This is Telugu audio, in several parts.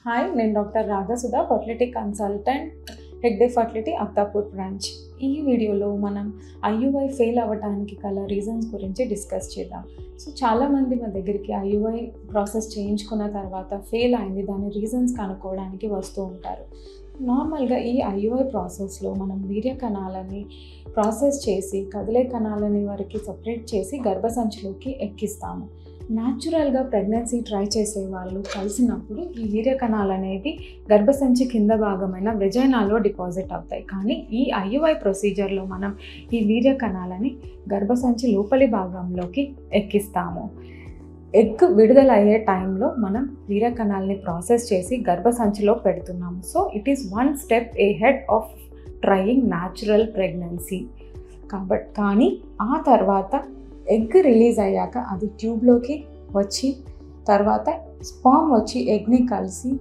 హాయ్ నేను doctor Ragasudha fertility consultant Hegde fertility Aktapur branch ఈ వీడియోలో మనం ఐయుఐ ఫెయిల్ అవ్వడానికి గల రీజన్స్ గురించి డిస్కస్ చేద్దాం సో చాలామంది మా దగ్గరికి ఐయుఐ ప్రాసెస్ చేయించుకున్న తర్వాత ఫెయిల్ అయింది దాని రీజన్స్ కనుక్కోవడానికి వస్తూ ఉంటారు నార్మల్గా ఈ ఐయుఐ ప్రాసెస్లో మనం వీర్య కణాలని ప్రాసెస్ చేసి కదిలే కణాలని వారికి సపరేట్ చేసి గర్భసంచిలోకి ఎక్కిస్తాము న్యాచురల్గా ప్రెగ్నెన్సీ ట్రై చేసే వాళ్ళు కలిసినప్పుడు ఈ వీర్య కణాలు అనేవి గర్భసంచి కింద భాగమైన వెజైనాలో డిపాజిట్ అవుతాయి కానీ ఈ ఐయుఐ ప్రొసీజర్లో మనం ఈ వీర్య కణాలని గర్భసంచి లోపలి భాగంలోకి ఎక్కిస్తాము ఎగ్ విడుదల అయ్యే టైంలో మనం వీర్య కణాలని ప్రాసెస్ చేసి గర్భసంచిలో పెడుతున్నాము so it is one step ahead of trying natural pregnancy కాబట్టి కానీ ఆ తర్వాత ఎగ్ రిలీజ్ అయ్యాక అది ట్యూబ్లోకి వచ్చి తర్వాత స్పామ్ వచ్చి ఎగ్ని కలిసి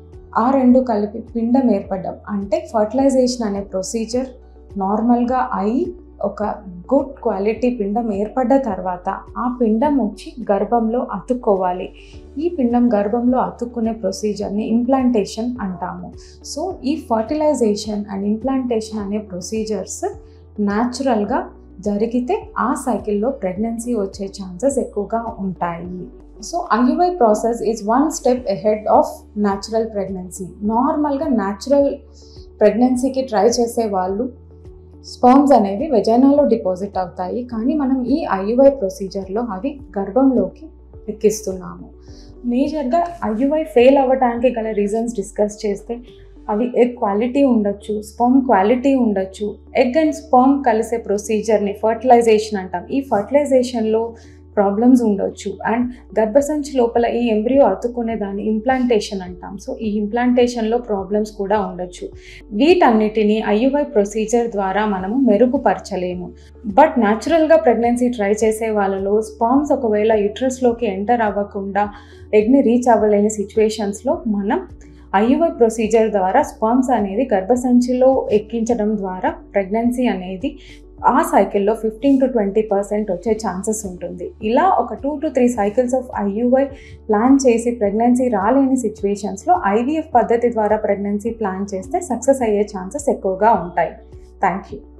ఆ రెండు కలిపి పిండం ఏర్పడడం అంటే ఫర్టిలైజేషన్ అనే ప్రొసీజర్ నార్మల్గా అయి ఒక గుడ్ క్వాలిటీ పిండం ఏర్పడ్డ తర్వాత ఆ పిండం వచ్చి గర్భంలో అతుక్కోవాలి ఈ పిండం గర్భంలో అతుక్కునే ప్రొసీజర్ని ఇంప్లాంటేషన్ అంటాము సో ఈ ఫర్టిలైజేషన్ అండ్ ఇంప్లాంటేషన్ అనే ప్రొసీజర్స్ న్యాచురల్గా జరిగితే ఆ సైకిల్లో ప్రెగ్నెన్సీ వచ్చే ఛాన్సెస్ ఎక్కువగా ఉంటాయి so IUI process is one step ahead of natural pregnancy నార్మల్గా న్యాచురల్ ప్రెగ్నెన్సీకి ట్రై చేసే వాళ్ళు స్పర్మ్స్ అనేవి వెజైనాలో డిపాజిట్ అవుతాయి కానీ మనం ఈ ఐయుఐ ప్రొసీజర్లో అవి గర్భంలోకి ఎక్కిస్తున్నాము మేజర్గా ఐయుఐ ఫెయిల్ అవ్వడానికి గల రీజన్స్ డిస్కస్ చేస్తే అవి ఎగ్ క్వాలిటీ ఉండొచ్చు స్పర్మ్ క్వాలిటీ ఉండొచ్చు ఎగ్ అండ్ స్పర్మ్ కలిసే ప్రొసీజర్ని ఫర్టిలైజేషన్ అంటాం ఈ ఫర్టిలైజేషన్లో ప్రాబ్లమ్స్ ఉండొచ్చు అండ్ గర్భసంచి లోపల ఈ ఎంబ్రియో అతుక్కునే దాన్ని ఇంప్లాంటేషన్ అంటాం సో ఈ ఇంప్లాంటేషన్లో ప్రాబ్లమ్స్ కూడా ఉండొచ్చు వీటన్నిటిని ఐయుఐ ప్రొసీజర్ ద్వారా మనము మెరుగుపరచలేము బట్ న్యాచురల్గా ప్రెగ్నెన్సీ ట్రై చేసే వాళ్ళలో స్పామ్స్ ఒకవేళ యుట్రస్లోకి ఎంటర్ అవ్వకుండా ఎగ్ని రీచ్ అవ్వలేని సిచ్యువేషన్స్లో మనం ఐయుఐ ప్రొసీజర్ ద్వారా స్పర్మ్స్ అనేది గర్భసంచిలో ఎక్కించడం ద్వారా ప్రెగ్నెన్సీ అనేది ఆ సైకిల్లో ఫిఫ్టీన్ టు ట్వంటీ పర్సెంట్ వచ్చే ఛాన్సెస్ ఉంటుంది ఇలా ఒక two to three cycles of IUI plan చేసి ప్రెగ్నెన్సీ రాలేని సిచ్యువేషన్స్లో ఐవీఎఫ్ పద్ధతి ద్వారా ప్రెగ్నెన్సీ ప్లాన్ చేస్తే సక్సెస్ అయ్యే ఛాన్సెస్ ఎక్కువగా ఉంటాయి థ్యాంక్ యూ